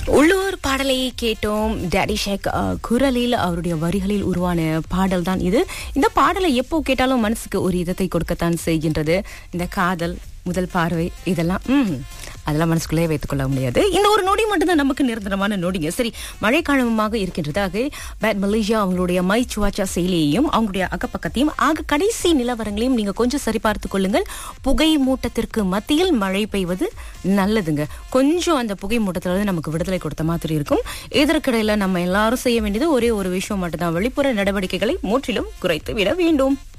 உள்ளூர் பாடலை கேட்டோம் டேடி ஷேக் அஹ், குரலில் அவருடைய வரிகளில் உருவான பாடல் தான் இது இந்த பாடலை எப்போ கேட்டாலும் மனசுக்கு ஒரு இதத்தை கொடுக்கத்தான் செய்கின்றது இந்த காதல் முதல் பார்வை இதெல்லாம் ம் அதெல்லாம் மனசுக்குள்ளே வைத்துக் கொள்ள முடியாது இந்த ஒரு நொடி மட்டும்தான் நமக்கு நிரந்தரமான நொடிங்க சரி மழைக்காலமாக இருக்கின்றதாக பேட் மலேசியா அவங்களுடைய மை சுவாச்சா செயலியையும் அவங்களுடைய அக்கப்பக்கத்தையும் ஆக கடைசி நிலவரங்களையும் நீங்க கொஞ்சம் சரிபார்த்து கொள்ளுங்கள் புகை மூட்டத்திற்கு மத்தியில் மழை பெய்வது நல்லதுங்க கொஞ்சம் அந்த புகை மூட்டத்துல இருந்து நமக்கு விடுதலை கொடுத்த மாதிரி இருக்கும் இதற்கிடையில நம்ம எல்லாரும் செய்ய வேண்டியது ஒரே ஒரு விஷயம் மட்டும்தான் வெளிப்புற நடவடிக்கைகளை முற்றிலும் குறைத்து விட வேண்டும்